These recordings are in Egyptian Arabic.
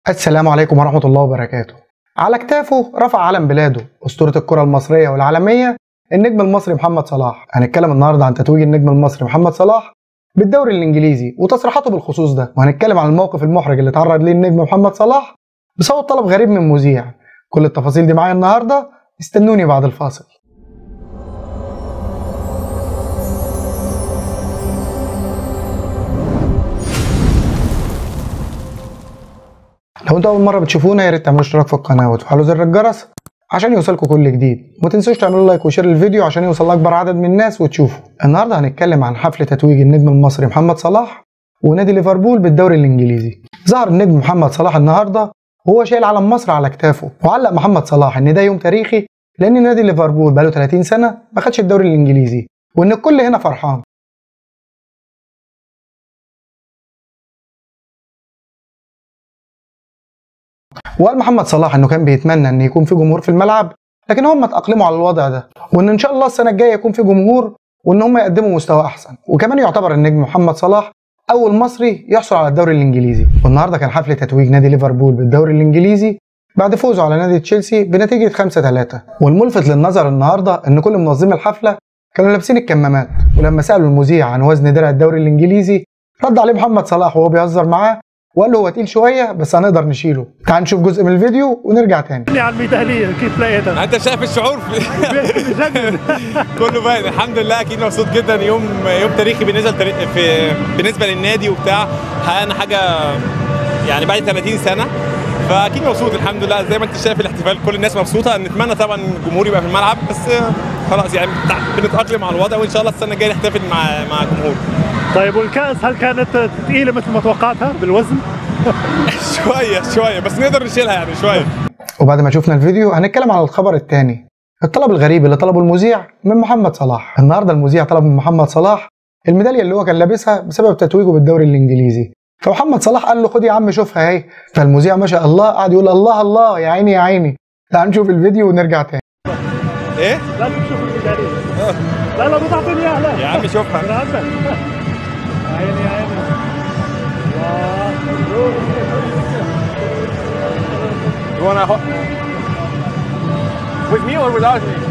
السلام عليكم ورحمة الله وبركاته على كتافه رفع علم بلاده أسطورة الكرة المصرية والعالمية النجم المصري محمد صلاح هنتكلم النهاردة عن تتويج النجم المصري محمد صلاح بالدوري الإنجليزي وتصريحاته بالخصوص ده وهنتكلم عن الموقف المحرج اللي تعرض ليه النجم محمد صلاح بسبب طلب غريب من مذيع كل التفاصيل دي معايا النهاردة استنوني بعد الفاصل لو انتوا اول مره بتشوفونا يا ريت تعملوا اشتراك في القناه وتفعلوا زر الجرس عشان يوصلكم كل جديد وما تنسوش تعملوا لايك وشير للفيديو عشان يوصل لاكبر عدد من الناس وتشوفوا النهارده هنتكلم عن حفل تتويج النجم المصري محمد صلاح ونادي ليفربول بالدوري الانجليزي ظهر النجم محمد صلاح النهارده وهو شايل علم مصر على كتافه وعلق محمد صلاح ان ده يوم تاريخي لان نادي ليفربول بقاله 30 سنه ما خدش الدوري الانجليزي وان الكل هنا فرحان وقال محمد صلاح انه كان بيتمنى ان يكون في جمهور في الملعب لكن هم اتاقلموا على الوضع ده وان ان شاء الله السنه الجايه يكون في جمهور وان هم يقدموا مستوى احسن وكمان يعتبر النجم محمد صلاح اول مصري يحصل على الدوري الانجليزي والنهارده كان حفل تتويج نادي ليفربول بالدوري الانجليزي بعد فوزه على نادي تشيلسي بنتيجه 5 3 والملفت للنظر النهارده ان كل منظمي الحفله كانوا لابسين الكمامات ولما سالوا المذيع عن وزن درع الدوري الانجليزي رد عليه محمد صلاح وهو بيهزر معاه وقال له هو تقيل شويه بس هنقدر نشيله تعال نشوف جزء من الفيديو ونرجع تاني قولي على الميداليه كيف لقيتها؟ انت شايف الشعور في بجنن كله باين الحمد لله اكيد مبسوط جدا يوم يوم تاريخي بالنسبه لتاريخ في بالنسبه للنادي وبتاع حققنا حاجه يعني بعد 30 سنه فاكيد مبسوط الحمد لله زي ما انت شايف الاحتفال كل الناس مبسوطه نتمنى طبعا الجمهور يبقى في الملعب بس خلاص يعني بنتاقلم على الوضع وان شاء الله السنه الجايه نحتفل مع مع الجمهور طيب والكاس هل كانت ثقيله مثل ما توقعتها بالوزن؟ شويه شويه بس نقدر نشيلها يعني شويه وبعد ما شفنا الفيديو هنتكلم على الخبر الثاني الطلب الغريب اللي طلبه المذيع من محمد صلاح النهارده المذيع طلب من محمد صلاح الميداليه اللي هو كان لابسها بسبب تتويجه بالدوري الانجليزي فمحمد صلاح قال له خد يا عم شوفها اهي فالمذيع ما شاء الله قعد يقول الله الله يا عيني يا عيني تعال نشوف الفيديو ونرجع تاني ايه لازم تشوف الميداليه لا لا بتعطيني اياها لا يا عم شوفها من عندك عيني يا عيني You wanna ho- with me or without me?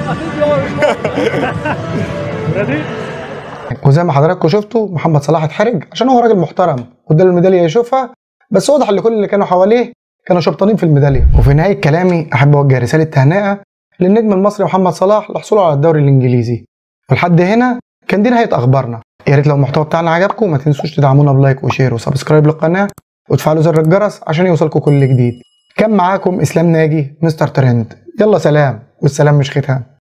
ريدي؟ وزي ما حضراتكم شفتوا محمد صلاح اتحرج عشان هو راجل محترم واداله الميداليه يشوفها بس واضح ان كل اللي كانوا حواليه كانوا شبطانين في الميداليه وفي نهايه كلامي احب اوجه رساله تهنئه للنجم المصري محمد صلاح لحصوله على الدوري الانجليزي ولحد هنا كان دي نهايه اخبارنا يا ريت لو المحتوى بتاعنا عجبكم ما تنسوش تدعمونا بلايك وشير وسبسكرايب للقناه وتفعلوا زر الجرس عشان يوصلكم كل جديد كان معاكم اسلام ناجي مستر ترند يلا سلام والسلام مش ختام